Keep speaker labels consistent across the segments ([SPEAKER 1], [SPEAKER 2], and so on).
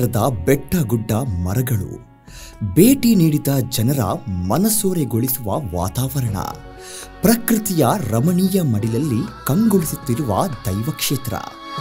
[SPEAKER 1] ಕ್ಷೇತ್ರದ ಬೆಟ್ಟ ಗುಡ್ಡ ಮರಗಳು ಭೇಟಿ ನೀಡಿದ ಜನರ ಮನಸೂರೆಗೊಳಿಸುವ ವಾತಾವರಣ ಪ್ರಕೃತಿಯ ರಮಣೀಯ ಮಡಿಲಲ್ಲಿ ಕಂಗೊಳಿಸುತ್ತಿರುವ ದೈವಕ್ಷೇತ್ರ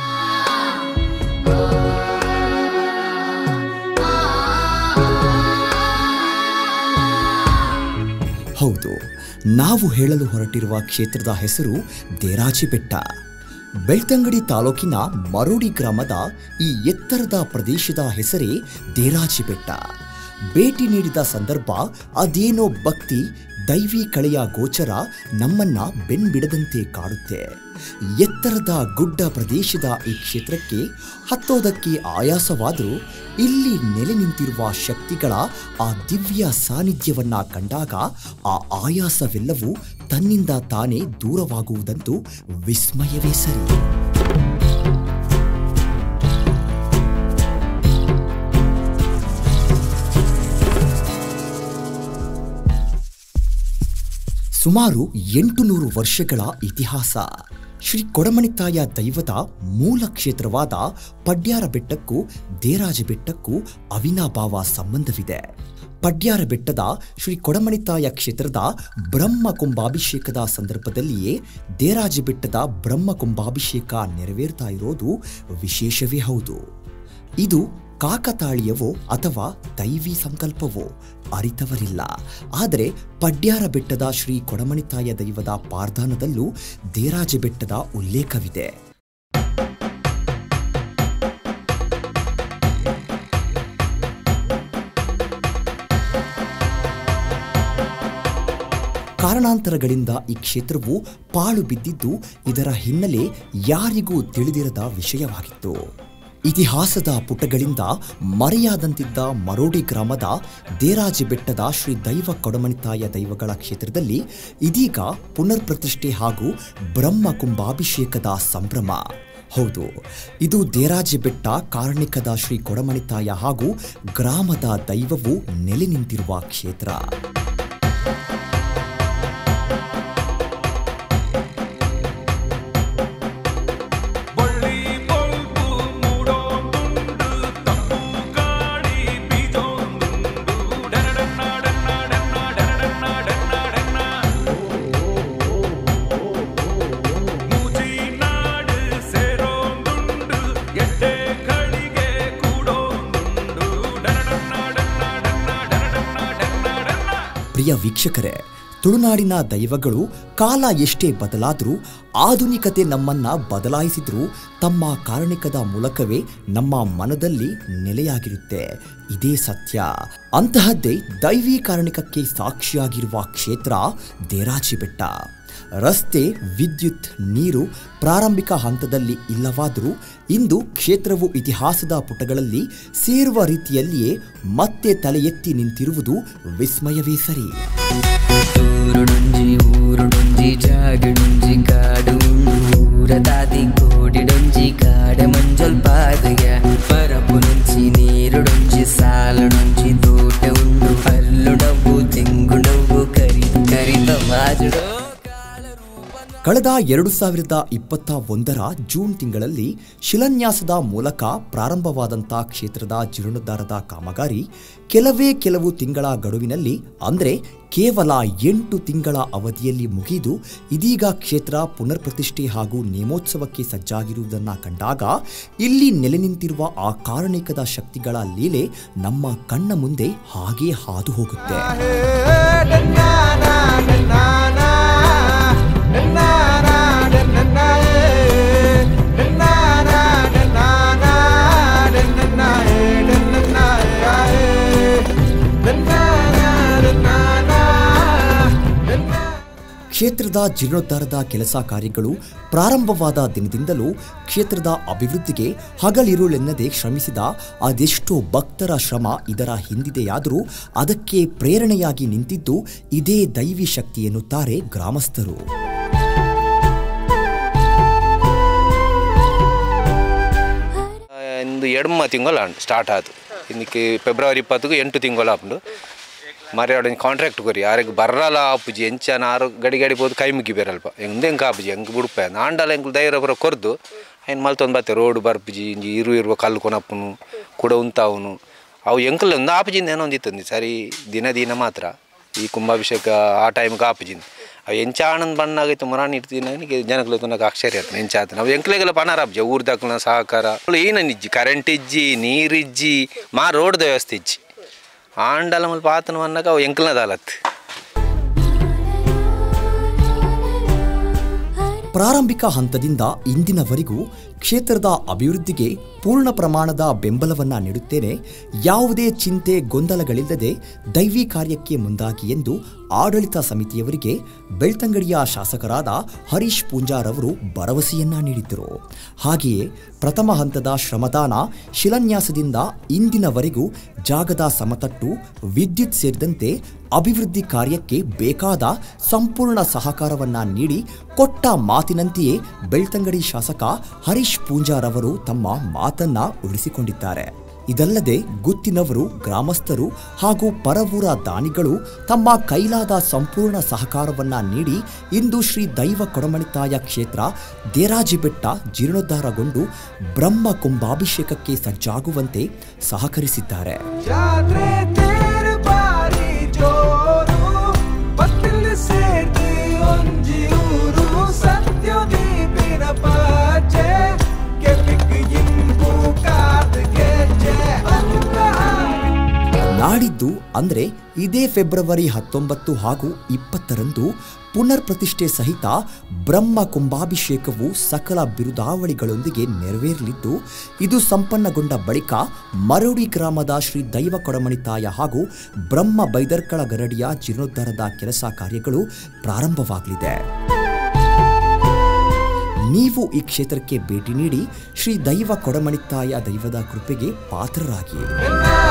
[SPEAKER 1] ಹೌದು ನಾವು ಹೇಳಲು ಹೊರಟಿರುವ ಕ್ಷೇತ್ರದ ಹೆಸರು ದೇರಾಜಿ ಬೆಟ್ಟ ಬೆಳ್ತಂಗಡಿ ತಾಲೂಕಿನ ಮರೋಡಿ ಗ್ರಾಮದ ಈ ಎತ್ತರದ ಪ್ರದೇಶದ ಹೆಸರೇ ದೇರಾಜಿ ಬೆಟ್ಟ ಭೇಟಿ ನೀಡಿದ ಸಂದರ್ಭ ಅದೇನೋ ಭಕ್ತಿ ದೈವಿ ಕಳೆಯ ಗೋಚರ ನಮ್ಮನ್ನ ಬೆನ್ಬಿಡದಂತೆ ಕಾಡುತ್ತೆ ಎತ್ತರದ ಗುಡ್ಡ ಪ್ರದೇಶದ ಈ ಕ್ಷೇತ್ರಕ್ಕೆ ಹತ್ತೋದಕ್ಕೆ ಆಯಾಸವಾದರೂ ಇಲ್ಲಿ ನೆಲೆ ನಿಂತಿರುವ ಶಕ್ತಿಗಳ ಆ ದಿವ್ಯ ಸಾನ್ನಿಧ್ಯವನ್ನ ಕಂಡಾಗ ಆ ಆಯಾಸವೆಲ್ಲವೂ ತನ್ನಿಂದ ತಾನೇ ದೂರವಾಗುವುದಂತೂ ವಿಸ್ಮಯವೇ ಸರಿ ಸುಮಾರು ಎಂಟು ನೂರು ವರ್ಷಗಳ ಇತಿಹಾಸ ಶ್ರೀ ಕೊಡಮಣಿತಾಯ ದೈವದ ಮೂಲ ಕ್ಷೇತ್ರವಾದ ಪಡ್ಯಾರ ಬೆಟ್ಟಕ್ಕೂ ದೇರಾಜ ಬೆಟ್ಟಕ್ಕೂ ಅವಿನಾಭಾವ ಸಂಬಂಧವಿದೆ ಪಡ್ಯಾರ ಬೆಟ್ಟದ ಶ್ರೀ ಕೊಡಮಣಿತಾಯ ಕ್ಷೇತ್ರದ ಬ್ರಹ್ಮ ಕುಂಭಾಭಿಷೇಕದ ಸಂದರ್ಭದಲ್ಲಿಯೇ ದೇರಾಜ ಬೆಟ್ಟದ ಬ್ರಹ್ಮ ಕುಂಭಾಭಿಷೇಕ ನೆರವೇರ್ತಾ ಇರೋದು ವಿಶೇಷವೇ ಹೌದು ಇದು ಕಾಕತಾಳೀಯವೋ ಅಥವಾ ದೈವಿ ಸಂಕಲ್ಪವೋ ಅರಿತವರಿಲ್ಲ ಆದರೆ ಪಡ್ಯಾರ ಬೆಟ್ಟದ ಶ್ರೀ ಕೊಡಮಣಿತಾಯ ದೈವದ ಪಾರ್ಧಾನದಲ್ಲೂ ದೇರಾಜ ಬೆಟ್ಟದ ಉಲ್ಲೇಖವಿದೆ ಕಾರಣಾಂತರಗಳಿಂದ ಈ ಕ್ಷೇತ್ರವು ಪಾಳು ಬಿದ್ದಿದ್ದು ಇದರ ಹಿನ್ನೆಲೆ ಯಾರಿಗೂ ತಿಳಿದಿರದ ವಿಷಯವಾಗಿತ್ತು ಇತಿಹಾಸದ ಪುಟಗಳಿಂದ ಮರೆಯಾದಂತಿದ್ದ ಮರೋಡಿ ಗ್ರಾಮದ ದೇರಾಜಿ ಬೆಟ್ಟದ ಶ್ರೀ ದೈವ ಕೊಡಮಣಿತಾಯ ದೈವಗಳ ಕ್ಷೇತ್ರದಲ್ಲಿ ಇದೀಗ ಪುನರ್ ಪ್ರತಿಷ್ಠೆ ಹಾಗೂ ಬ್ರಹ್ಮ ಕುಂಭಾಭಿಷೇಕದ ಸಂಭ್ರಮ ಹೌದು ಇದು ದೇರಾಜಿ ಬೆಟ್ಟ ಕಾರಣಿಕದ ಶ್ರೀ ಕೊಡಮಣಿತಾಯ ಹಾಗೂ ಗ್ರಾಮದ ದೈವವು ನೆಲೆ ನಿಂತಿರುವ ಕ್ಷೇತ್ರ
[SPEAKER 2] ಬಳ್ಳಿ ಬೊಲ್ಪು ಮೂಡೋಂದುಂಡು ತಪ್ಪು ಗಾಳಿ ಬೀಜೋಂದುಂಡು ಡರಡನ್ನ ಡನ್ನ ಡನ್ನ ಡರಡನ್ನ ಡನ್ನ ಡನ್ನ ಮೂಜಿ ನಾಡು ಸೇರೋಂದುಂಡು ಎಡ್ಡೆ ಕಳಿಗೆ ಕೂಡೋಂದುಂಡು ಡರಡನ್ನ ಡನ್ನ ಡನ್ನ ಡರಡನ್ನ ಡನ್ನ ಡನ್ನ
[SPEAKER 1] ಪ್ರಿಯ ವೀಕ್ಷಕರೇ ತುಳುನಾಡಿನ ದೈವಗಳು ಕಾಲ ಎಷ್ಟೇ ಬದಲಾದರೂ ಆಧುನಿಕತೆ ನಮ್ಮನ್ನ ಬದಲಾಯಿಸಿದ್ರೂ ತಮ್ಮ ಕಾರಣಿಕದ ಮೂಲಕವೇ ನಮ್ಮ ಮನದಲ್ಲಿ ನೆಲೆಯಾಗಿರುತ್ತೆ ಇದೇ ಸತ್ಯ ಅಂತಹದ್ದೇ ದೈವಿ ಕಾರಣಿಕಕ್ಕೆ ಸಾಕ್ಷಿಯಾಗಿರುವ ಕ್ಷೇತ್ರ ದೇರಾಜಿ ಬೆಟ್ಟ ರಸ್ತೆ ವಿದ್ಯುತ್ ನೀರು ಪ್ರಾರಂಭಿಕ ಹಂತದಲ್ಲಿ ಇಲ್ಲವಾದರೂ ಇಂದು ಕ್ಷೇತ್ರವು ಇತಿಹಾಸದ ಪುಟಗಳಲ್ಲಿ ಸೇರುವ ರೀತಿಯಲ್ಲಿಯೇ ಮತ್ತೆ ತಲೆ ಎತ್ತಿ ನಿಂತಿರುವುದು ವಿಸ್ಮಯವೇ ಸರಿ
[SPEAKER 3] ಊರುಡುಂಜಿ ಊರುಡುಂಜಿ ಜಾಗಡುಂಜಿ ಕಾಡು ಊರದಾದಿ ಕೋಡಿಡುಂಜಿ ಕಾಡ ಮಂಜಲ್ ಪಾದಯ ಪರಪು నుంచి ನೀರುಡುಂಜಿ ಸಾಲುಡುಂಜಿ ತೋಟ ಉಂಡು ಹಲ್ಲುಡವು ತೆಂಗುಡವು ಕರಿ ಕರಿತ ಮಾಜುಡೋ
[SPEAKER 1] ಕಳೆದ ಎರಡು ಸಾವಿರದ ಇಪ್ಪತ್ತ ಒಂದರ ಜೂನ್ ತಿಂಗಳಲ್ಲಿ ಶಿಲಾನ್ಯಾಸದ ಮೂಲಕ ಪ್ರಾರಂಭವಾದಂಥ ಕ್ಷೇತ್ರದ ಜೀರ್ಣೋದ್ಧಾರದ ಕಾಮಗಾರಿ ಕೆಲವೇ ಕೆಲವು ತಿಂಗಳ ಗಡುವಿನಲ್ಲಿ ಅಂದರೆ ಕೇವಲ ಎಂಟು ತಿಂಗಳ ಅವಧಿಯಲ್ಲಿ ಮುಗಿದು ಇದೀಗ ಕ್ಷೇತ್ರ ಪುನರ್ ಪ್ರತಿಷ್ಠೆ ಹಾಗೂ ನೇಮೋತ್ಸವಕ್ಕೆ ಸಜ್ಜಾಗಿರುವುದನ್ನು ಕಂಡಾಗ ಇಲ್ಲಿ ನೆಲೆ ನಿಂತಿರುವ ಆ ಕಾರಣಿಕದ ಶಕ್ತಿಗಳ ಲೀಲೆ ನಮ್ಮ ಕಣ್ಣ ಮುಂದೆ ಹಾಗೇ ಹಾದು ಹೋಗುತ್ತೆ ಕ್ಷೇತ್ರದ ಜೀರ್ಣೋದ್ಧಾರದ ಕೆಲಸ ಕಾರ್ಯಗಳು ಪ್ರಾರಂಭವಾದ ದಿನದಿಂದಲೂ ಕ್ಷೇತ್ರದ ಅಭಿವೃದ್ಧಿಗೆ ಹಗಲಿರುಳೆನ್ನದೆ ಶ್ರಮಿಸಿದ ಅದೆಷ್ಟೋ ಭಕ್ತರ ಶ್ರಮ ಇದರ ಹಿಂದಿದೆಯಾದರೂ ಅದಕ್ಕೆ ಪ್ರೇರಣೆಯಾಗಿ ನಿಂತಿದ್ದು ಇದೇ ದೈವಿ ಶಕ್ತಿ ಎನ್ನುತ್ತಾರೆ ಗ್ರಾಮಸ್ಥರು
[SPEAKER 4] ಇಂದು ಎಡ್ಮ ತಿಂಗಳು ಸ್ಟಾರ್ಟ್ ಆಯ್ತು ಇನ್ನಕ್ಕೆ ಫೆಬ್ರವರಿ ಇಪ್ಪತ್ತಿಗೆ ಎಂಟು ತಿಂಗಳು ಆಪುಂಡು మరి ఆడ కాంట్రాక్ట్ కొరి ఆరికి బర్రాల ఆపుజి ఎంచాన ఆరు గడి గడి పోదు కై ముగ్గి ಬೇರಲ್ಪ ಹೆಂಗೆ ಹೆಂಗೆ ಆಪುಜಿ ಹೆಂಗೆ ಬಿಡುಪ ನಾಂಡಲ ಹೆಂಗೆ ಧೈರ್ಯ ಬರೋ ಕೊರ್ದು ఆయన మళ్ళీ బತ್ತೆ రోడ్డు ಬರ್ಪಿಜಿ ಇಂಜಿ ಇರು ಇರುವ ಕಲ್ಲು ಕೊನಪ್ಪನು ಕೂಡ ಉಂತಾವನು ಅವು ಎಂಕಲ್ ಒಂದು ಆಪಜಿಂದ ಏನೋ ಒಂದಿತ್ತಂದು ಸರಿ ದಿನ ದಿನ ಮಾತ್ರ ಈ ಕುಂಭಾಭಿಷೇಕ ಆ ಟೈಮ್ಗೆ ಆಪಜಿಂದ ಅವು ಎಂಚ ಆನಂದ್ ಬಣ್ಣಾಗೈತೆ ಮುರಾಣಿ ಇಡ್ತೀನಿ ನನಗೆ ಜನಗಳು నాకు ಆಶ್ಚರ್ಯ ಆಯ್ತು ಎಂಚ ಆತ ನಾವು ಎಂಕ್ಲೆಗೆಲ್ಲ ಪನಾರಾಬ್ಜ ಊರ್ದಾಕ್ಲ ಸಹಕಾರ ಏನನ್ನಿಜ್ಜಿ ಕರೆಂಟ್ ಇಜ್ಜಿ ನೀರಿಜ್ಜಿ ಮಾ ರೋಡ್ ವ್ಯವಸ್ಥೆ ಇಜ್ಜಿ ಆಂಡಲ ಮಲ್ಪ ಆತನ ಅನ್ನಕ ಅವು ಎಂಕ್ಲನ ದಾಲತ್
[SPEAKER 1] ಪ್ರಾರಂಭಿಕ ಹಂತದಿಂದ ಇಂದಿನವರೆಗೂ ಕ್ಷೇತ್ರದ ಅಭಿವೃದ್ಧಿಗೆ ಪೂರ್ಣ ಪ್ರಮಾಣದ ಬೆಂಬಲವನ್ನ ನೀಡುತ್ತೇನೆ ಯಾವುದೇ ಚಿಂತೆ ಗೊಂದಲಗಳಿಲ್ಲದೆ ದೈವಿ ಕಾರ್ಯಕ್ಕೆ ಮುಂದಾಗಿ ಎಂದು ಆಡಳಿತ ಸಮಿತಿಯವರಿಗೆ ಬೆಳ್ತಂಗಡಿಯ ಶಾಸಕರಾದ ಹರೀಶ್ ಪೂಂಜಾರ್ ಅವರು ಭರವಸೆಯನ್ನ ನೀಡಿದ್ದರು ಹಾಗೆಯೇ ಪ್ರಥಮ ಹಂತದ ಶ್ರಮದಾನ ಶಿಲಾನ್ಯಾಸದಿಂದ ಇಂದಿನವರೆಗೂ ಜಾಗದ ಸಮತಟ್ಟು ವಿದ್ಯುತ್ ಸೇರಿದಂತೆ ಅಭಿವೃದ್ಧಿ ಕಾರ್ಯಕ್ಕೆ ಬೇಕಾದ ಸಂಪೂರ್ಣ ಸಹಕಾರವನ್ನ ನೀಡಿ ಕೊಟ್ಟ ಮಾತಿನಂತೆಯೇ ಬೆಳ್ತಂಗಡಿ ಶಾಸಕ ಹರೀಶ್ ಪೂಂಜಾರ್ ಅವರು ತಮ್ಮ ಮಾತನ್ನ ಉಳಿಸಿಕೊಂಡಿದ್ದಾರೆ ಇದಲ್ಲದೆ ಗುತ್ತಿನವರು ಗ್ರಾಮಸ್ಥರು ಹಾಗೂ ಪರವೂರ ದಾನಿಗಳು ತಮ್ಮ ಕೈಲಾದ ಸಂಪೂರ್ಣ ಸಹಕಾರವನ್ನ ನೀಡಿ ಇಂದು ಶ್ರೀ ದೈವ ಕೊಡಮಣಿತಾಯ ಕ್ಷೇತ್ರ ದೇರಾಜಿಬೆಟ್ಟ ಜೀರ್ಣೋದ್ಧಾರಗೊಂಡು ಬ್ರಹ್ಮ ಕುಂಭಾಭಿಷೇಕಕ್ಕೆ ಸಜ್ಜಾಗುವಂತೆ ಸಹಕರಿಸಿದ್ದಾರೆ
[SPEAKER 5] ಜಾತ್ರೆ ತೇರು ಬಾರಿ ಜೋರು ಪತ್ತಿಲ್ ಸೇರ್ತಿ ಒಂಜಿ ಊರು ಸತ್ಯದೀಪಿನ ಪಾಚೆ ಕೆಪಿಕ್ ಇಂಪು ಕಾದ್ ಗೆಜ್ಜೆ ಅಂತ
[SPEAKER 1] ನಾಡಿದ್ದು ಅಂದರೆ ಇದೇ ಫೆಬ್ರವರಿ ಹತ್ತೊಂಬತ್ತು ಹಾಗೂ ಇಪ್ಪತ್ತರಂದು ಪುನರ್ ಪ್ರತಿಷ್ಠೆ ಸಹಿತ ಬ್ರಹ್ಮ ಕುಂಭಾಭಿಷೇಕವು ಸಕಲ ಬಿರುದಾವಳಿಗಳೊಂದಿಗೆ ನೆರವೇರಲಿದ್ದು ಇದು ಸಂಪನ್ನಗೊಂಡ ಬಳಿಕ ಮರೋಡಿ ಗ್ರಾಮದ ಶ್ರೀ ದೈವ ಕೊಡಮಣಿತಾಯ ಹಾಗೂ ಬ್ರಹ್ಮ ಬೈದರ್ಕಳ ಗರಡಿಯ ಜೀರ್ಣೋದ್ಧಾರದ ಕೆಲಸ ಕಾರ್ಯಗಳು ಪ್ರಾರಂಭವಾಗಲಿದೆ ನೀವು ಈ ಕ್ಷೇತ್ರಕ್ಕೆ ಭೇಟಿ ನೀಡಿ ಶ್ರೀ ದೈವ ಕೊಡಮಣಿತಾಯ ದೈವದ ಕೃಪೆಗೆ ಪಾತ್ರರಾಗಿ
[SPEAKER 5] ಎಲ್ಲ